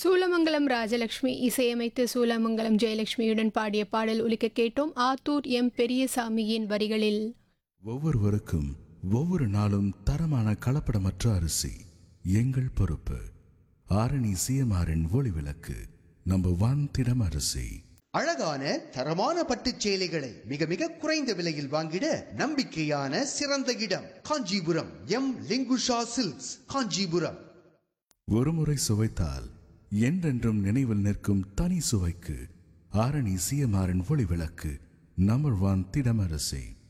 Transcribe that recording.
சூலமங்கலம் ராஜலட்சுமி இசையமைத்து சூலமங்கலம் ஜெயலட்சுமியுடன் பாடிய பாடல் ஒலிக்க கேட்டோம் ஆத்தூர் எம் பெரியசாமியின் வரிகளில் ஒவ்வொருவருக்கும் ஒவ்வொரு நாளும் தரமான கலப்படமற்ற அரிசி எங்கள் பொறுப்பு ஆரணி சிஎம்ஆரின் ஒளி விளக்கு நம்பர் ஒன் திடம் அரிசி அழகான தரமான பட்டுச் சேலைகளை மிக மிக குறைந்த விலையில் வாங்கிட நம்பிக்கையான சிறந்த இடம் காஞ்சிபுரம் எம் லிங்குஷா சில்க்ஸ் காஞ்சிபுரம் ஒருமுறை சுவைத்தால் என்றென்றும் நினைவில் நிற்கும் தனி சுவைக்கு ஆரணி சிஎம்ஆரின் ஒளி விளக்கு நம்பர் ஒன் திடம் அரிசி